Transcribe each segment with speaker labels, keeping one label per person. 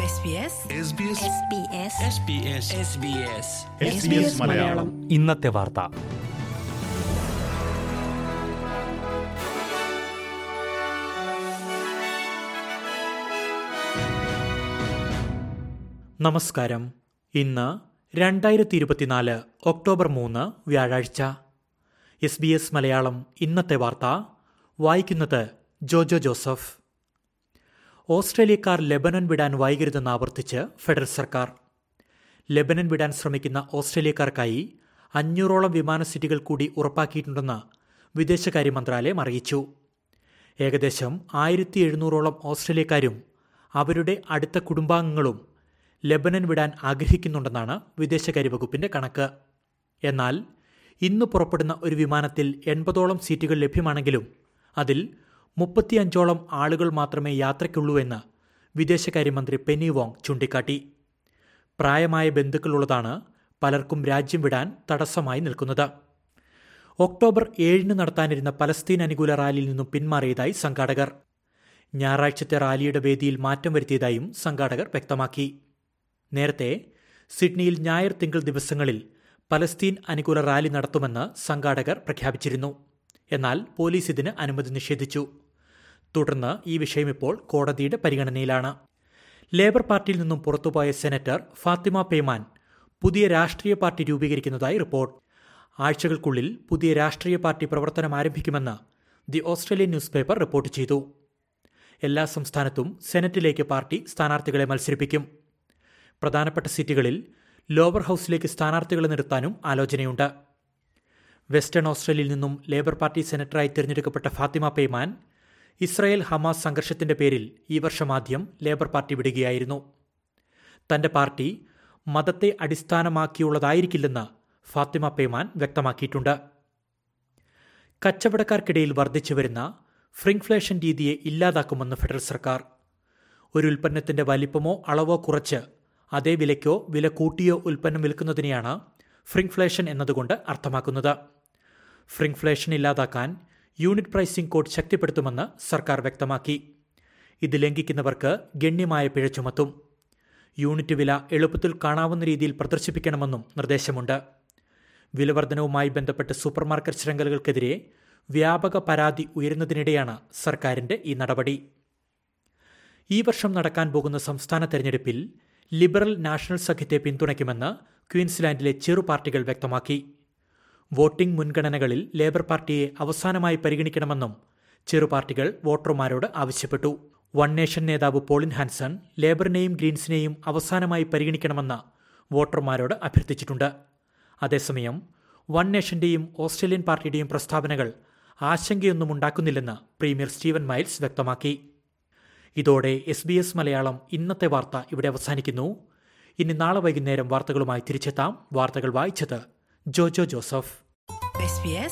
Speaker 1: SBS
Speaker 2: SBS Malayalam
Speaker 3: ഇന്നത്തെ വാർത്ത നമസ്കാരം ഇന്ന് രണ്ടായിരത്തി ഇരുപത്തിനാല് ഒക്ടോബർ മൂന്ന് വ്യാഴാഴ്ച എസ് ബി എസ് മലയാളം ഇന്നത്തെ വാർത്ത വായിക്കുന്നത് ജോജോ ജോസഫ് ഓസ്ട്രേലിയക്കാർ ലെബനൻ വിടാൻ വൈകരുതെന്ന് ആവർത്തിച്ച് ഫെഡറൽ സർക്കാർ ലെബനൻ വിടാൻ ശ്രമിക്കുന്ന ഓസ്ട്രേലിയക്കാർക്കായി അഞ്ഞൂറോളം വിമാന സീറ്റുകൾ കൂടി ഉറപ്പാക്കിയിട്ടുണ്ടെന്ന് വിദേശകാര്യ മന്ത്രാലയം അറിയിച്ചു ഏകദേശം ആയിരത്തി എഴുന്നൂറോളം ഓസ്ട്രേലിയക്കാരും അവരുടെ അടുത്ത കുടുംബാംഗങ്ങളും ലെബനൻ വിടാൻ ആഗ്രഹിക്കുന്നുണ്ടെന്നാണ് വിദേശകാര്യ വകുപ്പിന്റെ കണക്ക് എന്നാൽ ഇന്ന് പുറപ്പെടുന്ന ഒരു വിമാനത്തിൽ എൺപതോളം സീറ്റുകൾ ലഭ്യമാണെങ്കിലും അതിൽ മുപ്പത്തിയഞ്ചോളം ആളുകൾ മാത്രമേ യാത്രയ്ക്കുള്ളൂ എന്ന് വിദേശകാര്യമന്ത്രി പെനി വോങ് ചൂണ്ടിക്കാട്ടി പ്രായമായ ബന്ധുക്കളുള്ളതാണ് പലർക്കും രാജ്യം വിടാൻ തടസ്സമായി നിൽക്കുന്നത് ഒക്ടോബർ ഏഴിന് നടത്താനിരുന്ന പലസ്തീൻ അനുകൂല റാലിയിൽ നിന്നും പിന്മാറിയതായി സംഘാടകർ ഞായറാഴ്ചത്തെ റാലിയുടെ വേദിയിൽ മാറ്റം വരുത്തിയതായും സംഘാടകർ വ്യക്തമാക്കി നേരത്തെ സിഡ്നിയിൽ ഞായർ തിങ്കൾ ദിവസങ്ങളിൽ പലസ്തീൻ അനുകൂല റാലി നടത്തുമെന്ന് സംഘാടകർ പ്രഖ്യാപിച്ചിരുന്നു എന്നാൽ പോലീസ് ഇതിന് അനുമതി നിഷേധിച്ചു തുടർന്ന് ഈ വിഷയം ഇപ്പോൾ കോടതിയുടെ പരിഗണനയിലാണ് ലേബർ പാർട്ടിയിൽ നിന്നും പുറത്തുപോയ സെനറ്റർ ഫാത്തിമ പേമാൻ പുതിയ രാഷ്ട്രീയ പാർട്ടി രൂപീകരിക്കുന്നതായി റിപ്പോർട്ട് ആഴ്ചകൾക്കുള്ളിൽ പുതിയ രാഷ്ട്രീയ പാർട്ടി പ്രവർത്തനം ആരംഭിക്കുമെന്ന് the Australian newspaper report ചെയ്തു എല്ലാ സംസ്ഥാനത്തും സെനറ്റിലേക്ക് പാർട്ടി സ്ഥാനാർത്ഥികളെ മത്സരിപ്പിക്കും പ്രധാനപ്പെട്ട സീറ്റുകളിൽ ലോവർ ഹൌസിലേക്ക് സ്ഥാനാർത്ഥികളെ നിർത്താനും ആലോചനയുണ്ട് വെസ്റ്റേൺ ഓസ്ട്രേലിയയിൽ നിന്നും ലേബർ പാർട്ടി സെനറ്ററായി തിരഞ്ഞെടുക്കപ്പെട്ട ഫാത്തിമ പെയ്മാൻ ഇസ്രായേൽ ഹമാസ് സംഘർഷത്തിന്റെ പേരിൽ ഈ വർഷം ആദ്യം ലേബർ പാർട്ടി വിടുകയായിരുന്നു തന്റെ പാർട്ടി മതത്തെ അടിസ്ഥാനമാക്കിയുള്ളതായിരിക്കില്ലെന്ന് ഫാത്തിമ പേമാൻ വ്യക്തമാക്കിയിട്ടുണ്ട് കച്ചവടക്കാർക്കിടയിൽ വർദ്ധിച്ചുവരുന്ന ഫ്രിങ്ഫ്ലേഷൻ രീതിയെ ഇല്ലാതാക്കുമെന്ന് ഫെഡറൽ സർക്കാർ ഒരു ഉൽപ്പന്നത്തിന്റെ വലിപ്പമോ അളവോ കുറച്ച് അതേ വിലയ്ക്കോ വില കൂട്ടിയോ ഉൽപ്പന്നം വിൽക്കുന്നതിനെയാണ് ഫ്രിങ്ഫ്ലേഷൻ എന്നതുകൊണ്ട് അർത്ഥമാക്കുന്നത് ഫ്രിങ്ഫ്ലേഷൻ ഇല്ലാതാക്കാൻ യൂണിറ്റ് പ്രൈസിംഗ് കോഡ് ശക്തിപ്പെടുത്തുമെന്ന് സർക്കാർ വ്യക്തമാക്കി ഇത് ലംഘിക്കുന്നവർക്ക് ഗണ്യമായ പിഴ ചുമത്തും യൂണിറ്റ് വില എളുപ്പത്തിൽ കാണാവുന്ന രീതിയിൽ പ്രദർശിപ്പിക്കണമെന്നും നിർദ്ദേശമുണ്ട് വിലവർധനവുമായി ബന്ധപ്പെട്ട് സൂപ്പർമാർക്കറ്റ് ശൃംഖലകൾക്കെതിരെ വ്യാപക പരാതി ഉയരുന്നതിനിടെയാണ് സർക്കാരിന്റെ ഈ നടപടി ഈ വർഷം നടക്കാൻ പോകുന്ന സംസ്ഥാന തെരഞ്ഞെടുപ്പിൽ ലിബറൽ നാഷണൽ സഖ്യത്തെ പിന്തുണയ്ക്കുമെന്ന് ക്വീൻസ്ലാൻഡിലെ ചെറു പാർട്ടികൾ വ്യക്തമാക്കി വോട്ടിംഗ് മുൻഗണനകളിൽ ലേബർ പാർട്ടിയെ അവസാനമായി പരിഗണിക്കണമെന്നും ചെറു പാർട്ടികൾ വോട്ടർമാരോട് ആവശ്യപ്പെട്ടു വൺ നേഷൻ നേതാവ് പോളിൻ ഹാൻസൺ ലേബറിനെയും ഗ്രീൻസിനെയും അവസാനമായി പരിഗണിക്കണമെന്ന് വോട്ടർമാരോട് അഭ്യർത്ഥിച്ചിട്ടുണ്ട് അതേസമയം വൺ നേഷന്റെയും ഓസ്ട്രേലിയൻ പാർട്ടിയുടെയും പ്രസ്താവനകൾ ആശങ്കയൊന്നും ഉണ്ടാക്കുന്നില്ലെന്ന് പ്രീമിയർ സ്റ്റീവൻ മൈൽസ് വ്യക്തമാക്കി ഇതോടെ എസ് ബി എസ് മലയാളം ഇന്നത്തെ വാർത്ത ഇവിടെ അവസാനിക്കുന്നു ഇനി നാളെ വൈകുന്നേരം വാർത്തകളുമായി തിരിച്ചെത്താം വാർത്തകൾ വായിച്ചത് ജോജോ ജോസഫ്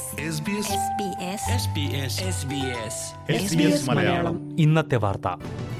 Speaker 2: SBS മലയാളം
Speaker 3: ഇന്നത്തെ വാർത്ത